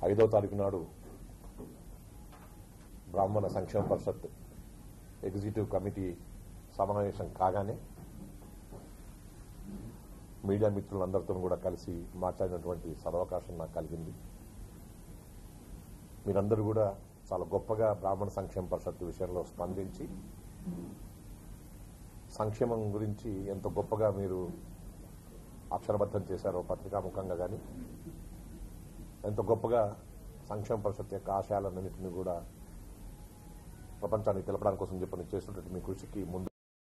ఐదో తారీఖు నాడు బ్రాహ్మణ సంక్షేమ పరిషత్ ఎగ్జిక్యూటివ్ కమిటీ సమావేశం కాగానే మీడియా మిత్రులందరితో కూడా కలిసి మాట్లాడినటువంటి సదవకాశం నాకు కలిగింది మీరందరూ కూడా చాలా గొప్పగా బ్రాహ్మణ సంక్షేమ పరిషత్ విషయంలో స్పందించి సంక్షేమం గురించి ఎంత గొప్పగా మీరు అక్షరబద్ధం చేశారో పత్రికాముఖంగా కానీ ఎంత గొప్పగా సంక్షేమ పరిషత్ యొక్క ఆశయాలన్నింటినీ కూడా ప్రపంచానికి తెలపడానికి కోసం చెప్పని చేస్తున్నటువంటి మీ కృషికి ముందు